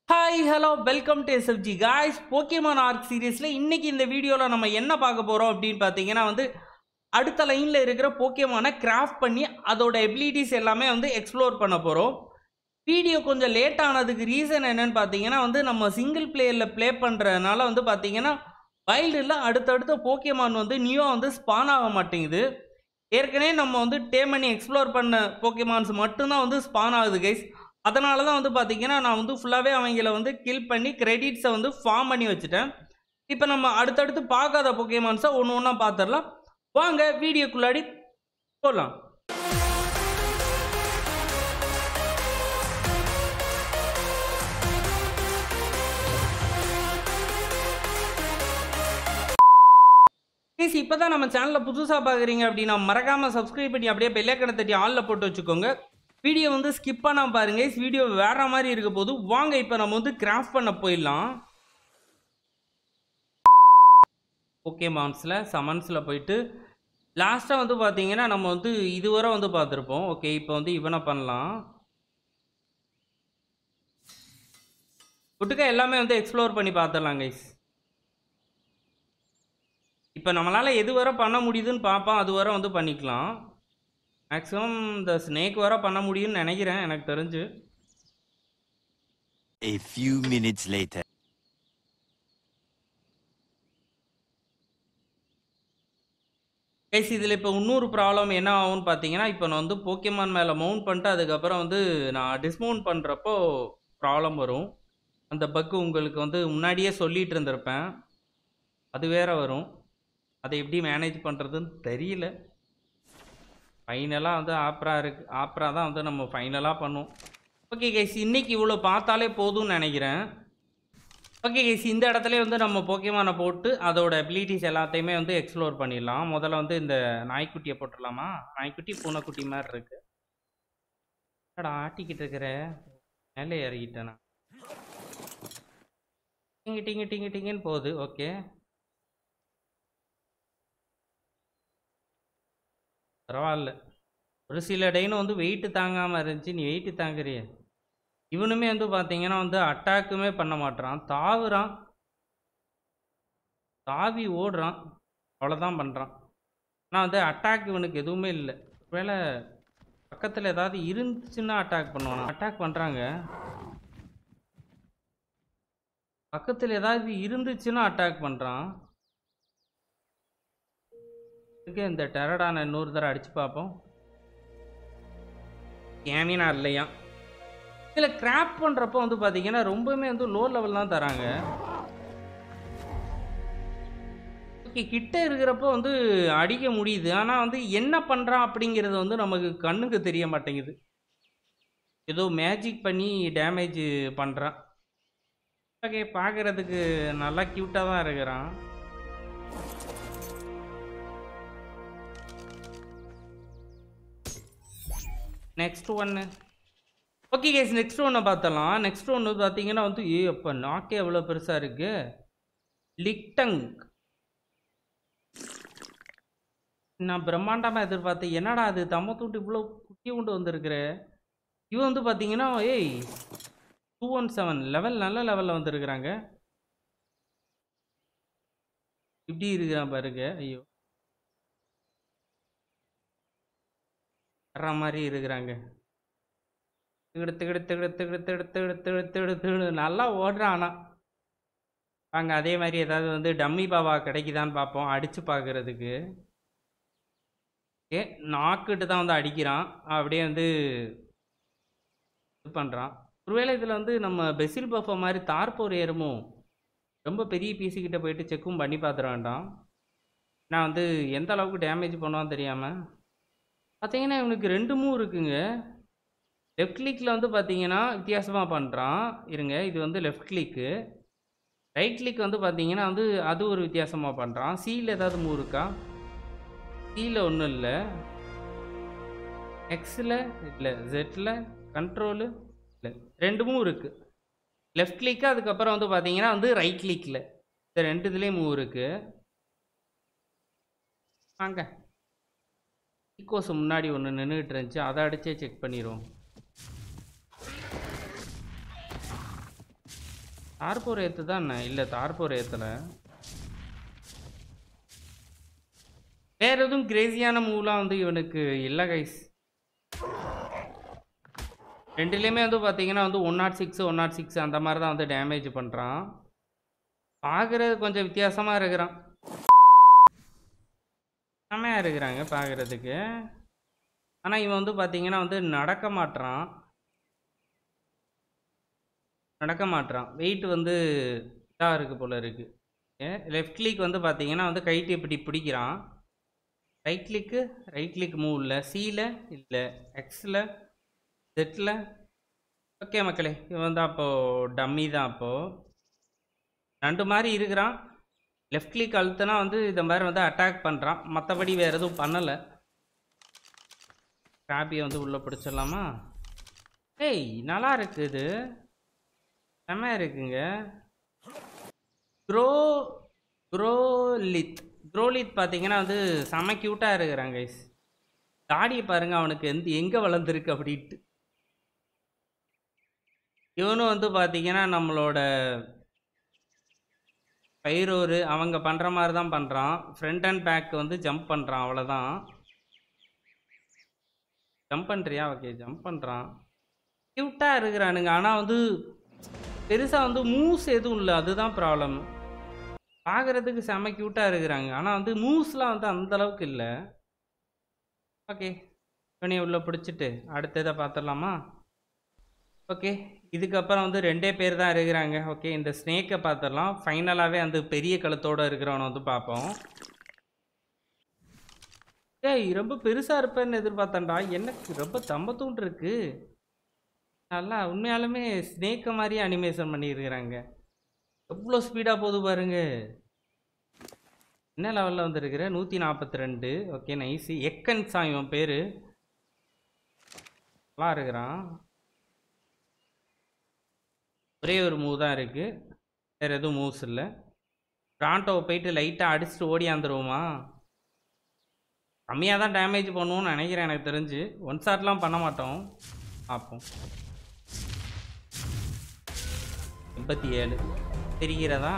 Hi hello welcome to SFG guys Pokemon arc சீரீஸில் இன்னைக்கு இந்த வீடியோவில் நம்ம என்ன பார்க்க போகிறோம் அப்படின்னு பார்த்தீங்கன்னா வந்து அடுத்த லைனில் இருக்கிற போக்கியமானை கிராஃப்ட் பண்ணி அதோட எபிலிட்டிஸ் எல்லாமே வந்து எக்ஸ்ப்ளோர் பண்ண போகிறோம் வீடியோ கொஞ்சம் லேட் ஆனதுக்கு ரீசன் என்னன்னு பார்த்தீங்கன்னா வந்து நம்ம சிங்கிள் பிளேயரில் ப்ளே பண்ணுறதுனால வந்து பார்த்தீங்கன்னா வைல்டில் அடுத்தடுத்த போக்கியமான் வந்து நியூ வந்து ஸ்பான் ஆக மாட்டேங்குது ஏற்கனவே நம்ம வந்து டேம் பண்ணி எக்ஸ்ப்ளோர் பண்ண போக்கியமான்ஸ் மட்டும்தான் வந்து ஸ்பான் ஆகுது கைஸ் அதனால தான் வந்து பார்த்தீங்கன்னா நான் வந்து ஃபுல்லாகவே அவங்கள வந்து கில் பண்ணி கிரெடிட்ஸை வந்து ஃபார்ம் பண்ணி வச்சுட்டேன் இப்போ நம்ம அடுத்தடுத்து பார்க்காத போக்கியமான்ஸை ஒன்று ஒன்றா பார்த்துடலாம் வாங்க வீடியோக்குள்ளாடி போகலாம் ப்ளீஸ் இப்போ தான் நம்ம சேனலில் புதுசாக பார்க்குறீங்க அப்படின்னா மறக்காமல் சப்ஸ்கிரைப் பண்ணி அப்படியே பெல்லைக்கடை தட்டி ஆளில் போட்டு வச்சுக்கோங்க வீடியோ வந்து ஸ்கிப் பண்ணாம பாருங்க வீடியோ வேற மாதிரி இருக்க போது வாங்க இப்போ நம்ம வந்து கிராஃப்ட் பண்ண போயிடலாம் ஓகே மான்ஸில் சமன்ஸில் போயிட்டு லாஸ்ட்டாக வந்து பார்த்தீங்கன்னா நம்ம வந்து இதுவரை வந்து பார்த்துருப்போம் ஓகே இப்போ வந்து இவனை பண்ணலாம் ஒட்டுக்கா எல்லாமே வந்து எக்ஸ்ப்ளோர் பண்ணி பார்த்துடலாம் கைஸ் இப்போ நம்மளால் எது வரை பண்ண முடியுதுன்னு பார்ப்போம் அது வரை வந்து பண்ணிக்கலாம் மேக்ஸிமம் இந்த ஸ்னேக் வர பண்ண முடியும்னு நினைக்கிறேன் எனக்கு தெரிஞ்சு A few minutes later. Guys இதில் இப்போ இன்னொரு ப்ராப்ளம் என்ன ஆகும்னு பார்த்தீங்கன்னா இப்போ நான் வந்து போக்கியமான் மேலே மவுண்ட் பண்ணிட்டு அதுக்கப்புறம் வந்து நான் டிஸ்மவுண்ட் பண்ணுறப்போ ப்ராப்ளம் வரும் அந்த பக்கு உங்களுக்கு வந்து முன்னாடியே சொல்லிட்டு இருந்திருப்பேன் அது வேற வரும் அதை எப்படி மேனேஜ் பண்ணுறதுன்னு தெரியல ஃபைனலாக வந்து ஆப்ரா இருக்கு ஆப்ரா தான் வந்து நம்ம ஃபைனலாக பண்ணுவோம் ஓகே கைஸ் இன்னைக்கு இவ்வளோ பார்த்தாலே போதும்னு நினைக்கிறேன் ஓகே கைஸ் இந்த இடத்துல வந்து நம்ம போக்கியமானை போட்டு அதோட அபிலிட்டிஸ் எல்லாத்தையுமே வந்து எக்ஸ்ப்ளோர் பண்ணிடலாம் முதல்ல வந்து இந்த நாய்க்குட்டியை போட்டுடலாமா நாய்க்குட்டி பூனைக்குட்டி மாதிரி இருக்கு என்னடா ஆட்டிக்கிட்டு இருக்கிற மேலே இறங்கிட்டேனா டிங்கு டிங்கு டிங்கு டிங்குன்னு போகுது ஓகே பரவாயில்ல ஒரு சில டைனும் வந்து வெயிட்டு தாங்காமல் இருந்துச்சு நீ வெயிட்டு தாங்குறிய இவனுமே வந்து பார்த்தீங்கன்னா வந்து அட்டாக்குமே பண்ண மாட்றான் தாவுறான் தாவி ஓடுறான் அவ்வளோதான் பண்ணுறான் ஆனால் வந்து அட்டாக் இவனுக்கு எதுவுமே இல்லை ஒருவேளை பக்கத்தில் ஏதாவது இருந்துச்சுன்னா அட்டாக் பண்ணுவான் அட்டாக் பண்ணுறாங்க பக்கத்தில் ஏதாவது இருந்துச்சுன்னா அட்டாக் பண்ணுறான் இருக்கு இந்த டெரடான இன்னொரு தடவை அடிச்சு பார்ப்போம் கேமினா இல்லையா இதில் கிராப் பண்ணுறப்போ வந்து பார்த்தீங்கன்னா ரொம்பவுமே வந்து லோ லெவல் தான் தராங்க ஓகே கிட்ட இருக்கிறப்போ வந்து அடிக்க முடியுது ஆனால் வந்து என்ன பண்ணுறான் அப்படிங்கிறது வந்து நமக்கு கண்ணுக்கு தெரிய மாட்டேங்குது ஏதோ மேஜிக் பண்ணி டேமேஜ் பண்ணுறான் ஓகே பார்க்குறதுக்கு நல்லா க்யூட்டாக தான் இருக்கிறான் நெக்ஸ்ட் ஒன்று ஓகே கேஸ் நெக்ஸ்ட் ஒன்று பார்த்தலாம் நெக்ஸ்ட் ஒன்று பார்த்தீங்கன்னா வந்து ஏ அப்போ நாக்கே எவ்வளோ பெருசாக இருக்கு லிக்டங் நான் பிரம்மாண்டமாக எதிர்பார்த்தேன் என்னடா அது தம்ம தூண்டு இவ்வளோ குட்டி கொண்டு வந்திருக்கிற இவன் வந்து பார்த்தீங்கன்னா ஏய் டூ ஒன் செவன் லெவல் நல்ல லெவலில் வந்திருக்கிறாங்க இப்படி இருக்கிறான் பாருங்க ஐயோ வர்ற மாதிரி இருக்கிறாங்க திகிடு திகிடு திகிடு திகிடு திகிடு திகிடு திகிடு திகிடு திகிடு நல்லா ஓடுறான் ஆனால் வாங்க அதே மாதிரி ஏதாவது வந்து டம்மி பாவா கிடைக்குதான்னு பார்ப்போம் அடித்து பார்க்குறதுக்கு ஏ நாக்கிட்டு தான் வந்து அடிக்கிறான் அப்படியே வந்து இது பண்ணுறான் ஒருவேளை இதில் வந்து நம்ம பெசில் பஃபை மாதிரி தார்போர் ஏறுமோ ரொம்ப பெரிய பீஸு கிட்ட போயிட்டு செக்கும் பண்ணி பார்த்துட வேண்டாம் நான் வந்து எந்த அளவுக்கு டேமேஜ் பண்ணுவான்னு தெரியாமல் பார்த்தீங்கன்னா இவனுக்கு ரெண்டு மூவ் இருக்குங்க லெஃப்ட் கிளிக்கில் வந்து பார்த்தீங்கன்னா வித்தியாசமாக பண்ணுறான் இருங்க இது வந்து லெஃப்ட் கிளிக்கு ரைட் கிளிக் வந்து பார்த்தீங்கன்னா வந்து அது ஒரு வித்தியாசமாக பண்ணுறான் சியில் ஏதாவது மூவ் இருக்கா சியில் ஒன்றும் இல்லை எக்ஸில் இல்லை ஜெட்டில் கண்ட்ரோலு இல்லை ரெண்டு மூவ் இருக்குது லெஃப்ட் கிளிக்கு அதுக்கப்புறம் வந்து பார்த்தீங்கன்னா வந்து ரைட் கிளிக்கில் இந்த ரெண்டு இதுலேயும் மூவ் இருக்குது வாங்க ஈக்கோஸ் முன்னாடி ஒன்று நின்றுட்டு இருந்துச்சு அதை அடிச்சே செக் பண்ணிடுவோம் தார்போர் ஏத்து தான் இல்லை தார்போர் ஏத்தல வேற எதுவும் கிரேசியான மூவ்லாம் வந்து இவனுக்கு இல்லை கைஸ் ரெண்டுலேயுமே வந்து பார்த்தீங்கன்னா வந்து one naught six one naught six அந்த மாதிரி தான் வந்து டேமேஜ் பண்ணுறான் பார்க்குறது கொஞ்சம் வித்தியாசமாக இருக்கிறான் செம்மையாக இருக்கிறாங்க பார்க்குறதுக்கு ஆனால் இவன் வந்து பார்த்தீங்கன்னா வந்து நடக்க மாட்றான் நடக்க மாட்றான் வெயிட் வந்து இதாக இருக்குது போல இருக்குது லெஃப்ட் கிளிக் வந்து பார்த்தீங்கன்னா வந்து கைட்டு இப்படி பிடிக்கிறான் ரைட் கிளிக்கு ரைட் கிளிக் மூவ் இல்லை சியில் இல்லை எக்ஸில் செட்டில் ஓகே மக்களே இவன் வந்து அப்போது டம்மி தான் அப்போது ரெண்டு மாதிரி இருக்கிறான் லெஃப்ட் கிளிக் அழுத்தினா வந்து இந்த மாதிரி வந்து அட்டாக் பண்ணுறான் மற்றபடி வேறு எதுவும் பண்ணலை கிராபியை வந்து உள்ளே பிடிச்சிடலாமா ஏய் நல்லா இருக்குது இது செம்ம இருக்குங்க க்ரோ க்ரோலித் க்ரோலித் பார்த்தீங்கன்னா வந்து செம்ம க்யூட்டாக இருக்கிறான் கைஸ் தாடியை பாருங்க அவனுக்கு எந்த எங்கே வளர்ந்துருக்கு அப்படின்ட்டு இவனும் வந்து பார்த்தீங்கன்னா நம்மளோட பைரோரு அவங்க பண்ணுற மாதிரி தான் பண்ணுறான் ஃப்ரண்ட் அண்ட் பேக் வந்து ஜம்ப் பண்ணுறான் அவ்வளோதான் ஜம்ப் பண்ணுறியா ஓகே ஜம்ப் பண்ணுறான் க்யூட்டாக இருக்கிறானுங்க ஆனால் வந்து பெருசாக வந்து மூவ்ஸ் எதுவும் இல்லை அதுதான் ப்ராப்ளம் பார்க்குறதுக்கு செம்ம க்யூட்டாக இருக்கிறாங்க ஆனால் வந்து மூவ்ஸ்லாம் வந்து அந்த அளவுக்கு இல்லை ஓகே இவனையும் உள்ளே பிடிச்சிட்டு அடுத்ததை பார்த்துடலாமா ஓகே இதுக்கப்புறம் வந்து ரெண்டே பேர் தான் இருக்கிறாங்க ஓகே இந்த ஸ்னேக்கை பார்த்துடலாம் ஃபைனலாகவே அந்த பெரிய கழுத்தோடு இருக்கிறவனை வந்து பார்ப்போம் ஏய் ரொம்ப பெருசாக இருப்பேன்னு எதிர்பார்த்தேன்டா எனக்கு ரொம்ப தம்பத்தூண்டு இருக்கு நல்லா உண்மையாலுமே ஸ்னேக்கை மாதிரி அனிமேஷன் பண்ணியிருக்கிறாங்க எவ்வளோ ஸ்பீடாக போகுது பாருங்க என்ன லெவலில் வந்திருக்கிற நூற்றி நாற்பத்தி ரெண்டு ஓகே நைஸு எக்கன் சாங் இவன் பேர் நல்லா இருக்கிறான் ஒரே ஒரு மூவ் தான் இருக்குது வேறு எதுவும் மூவ்ஸ் இல்லை பிராண்டோவை போயிட்டு லைட்டாக அடிச்சுட்டு ஓடியாந்துருவோமா கம்மியாக தான் டேமேஜ் பண்ணுவோம்னு நினைக்கிறேன் எனக்கு தெரிஞ்சு ஒன் ஷாட்லாம் பண்ண மாட்டோம் பார்ப்போம் எண்பத்தி ஏழு தெரிகிறதா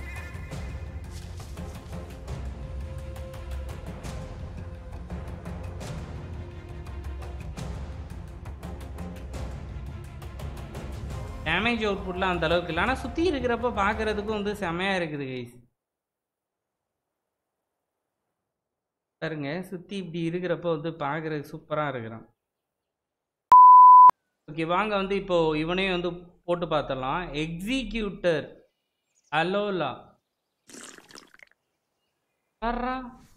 டேமேஜ் அவுட்புட்லாம் அந்த அளவுக்கு இல்லை ஆனால் சுற்றி இருக்கிறப்ப பார்க்குறதுக்கும் வந்து செமையாக இருக்குது கைஸ் பாருங்க சுற்றி இப்படி இருக்கிறப்ப வந்து பார்க்குறதுக்கு சூப்பராக இருக்கிறான் ஓகே வாங்க வந்து இப்போ இவனையும் வந்து போட்டு பார்த்தலாம் எக்ஸிக்யூட்டர் அலோலா வர்றா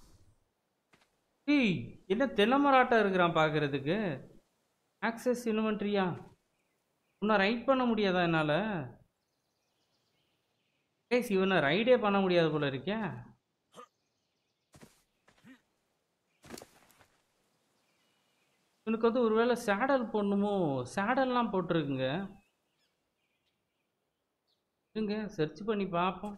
ஏய் என்ன தென்னமராட்டம் இருக்கிறான் பார்க்குறதுக்கு ஆக்சஸ் இன்வென்ட்ரியா இன்னும் ரைட் பண்ண முடியாதா என்னால் ஏஸ் இவனை ரைடே பண்ண முடியாது போல இருக்கே இவனுக்கு வந்து ஒருவேளை சேடல் போடணுமோ சேடல்லாம் போட்டிருக்குங்க இருங்க சர்ச் பண்ணி பார்ப்போம்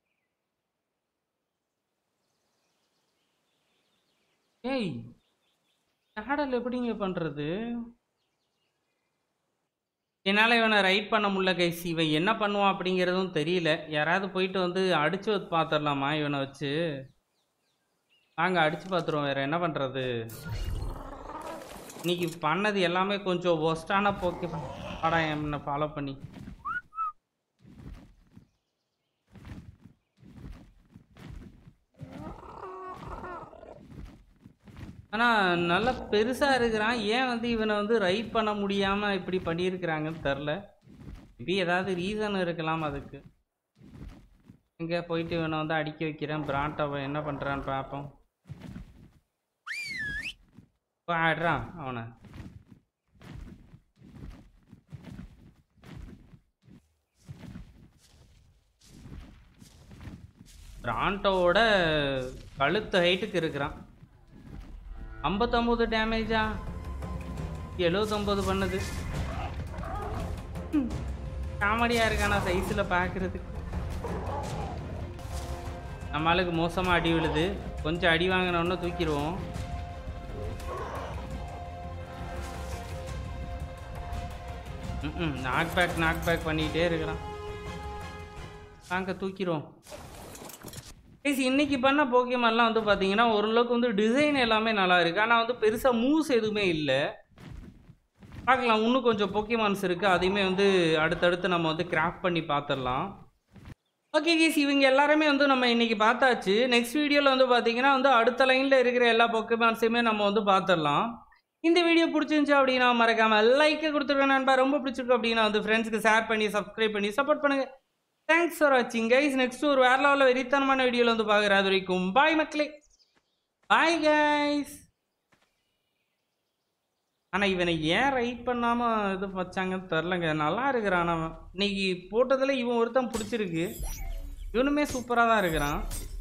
ஏய் சேடல் எப்படிங்க பண்ணுறது என்னால் இவனை ரைட் பண்ண முடியல கைஸ் இவன் என்ன பண்ணுவான் அப்படிங்கிறதும் தெரியல யாராவது போயிட்டு வந்து அடிச்சு வந்து பார்த்துடலாமா இவனை வச்சு வாங்க அடிச்சு பார்த்துருவோம் வேற என்ன பண்ணுறது இன்னைக்கு பண்ணது எல்லாமே கொஞ்சம் ஒஸ்டான போக்கே பாடா என்ன ஃபாலோ பண்ணி ஆனால் நல்லா பெருசாக இருக்கிறான் ஏன் வந்து இவனை வந்து ரைட் பண்ண முடியாமல் இப்படி பண்ணியிருக்கிறாங்கன்னு தெரில மேபி ஏதாவது ரீசன் இருக்கலாம் அதுக்கு இங்கே போயிட்டு இவனை வந்து அடிக்க வைக்கிறேன் பிராண்டாவை என்ன பண்ணுறான்னு பார்ப்போம் இப்போ ஆடுறான் அவனை பிராண்டோவோட கழுத்து ஹைட்டுக்கு இருக்கிறான் ஐம்பத்தொம்போது டேமேஜா எழுபத்தொம்போது பண்ணுது காமெடியாக இருக்கானா சைஸில் பார்க்குறதுக்கு நம்மளுக்கு மோசமாக அடி விழுது கொஞ்சம் அடி வாங்கினோன்னு தூக்கிடுவோம் ம் நாக் பேக் நாக் பேக் பண்ணிக்கிட்டே இருக்கிறான் வாங்க தூக்கிடுவோம் கைஸ் இன்னைக்கு பண்ண போக்கியமான்லாம் வந்து பார்த்தீங்கன்னா ஓரளவுக்கு வந்து டிசைன் எல்லாமே நல்லா இருக்கு ஆனால் வந்து பெருசாக மூவ்ஸ் எதுவுமே இல்லை பார்க்கலாம் இன்னும் கொஞ்சம் போக்கியமான்ஸ் இருக்குது அதையுமே வந்து அடுத்தடுத்து நம்ம வந்து கிராஃப்ட் பண்ணி பார்த்துடலாம் ஓகே கேஸ் இவங்க எல்லாருமே வந்து நம்ம இன்னைக்கு பார்த்தாச்சு நெக்ஸ்ட் வீடியோவில் வந்து பார்த்தீங்கன்னா வந்து அடுத்த லைனில் இருக்கிற எல்லா பொக்கமான்ஸையுமே நம்ம வந்து பார்த்துடலாம் இந்த வீடியோ பிடிச்சிருந்துச்சு அப்படின்னா மறக்காம லைக்கை கொடுத்துருவேன் நண்பா ரொம்ப பிடிச்சிருக்கு அப்படின்னா வந்து ஃப்ரெண்ட்ஸ்க்கு ஷேர் பண்ணி சப்ஸ்கிரைப் பண்ணி சப்போர்ட் பண்ணுங்க தேங்க்ஸ் ஃபார் வாட்சிங் கைஸ் நெக்ஸ்ட் ஒரு வேற லெவலில் வெறித்தனமான வீடியோவில் வந்து பார்க்குறேன் அது வரைக்கும் பாய் மக்களே பாய் கைஸ் ஆனால் இவனை ஏன் ரைட் பண்ணாமல் இது வச்சாங்கன்னு தெரிலங்க நல்லா இருக்கிறான் அவன் இன்னைக்கு போட்டதில் இவன் ஒருத்தன் பிடிச்சிருக்கு இவனுமே சூப்பராக தான் இருக்கிறான்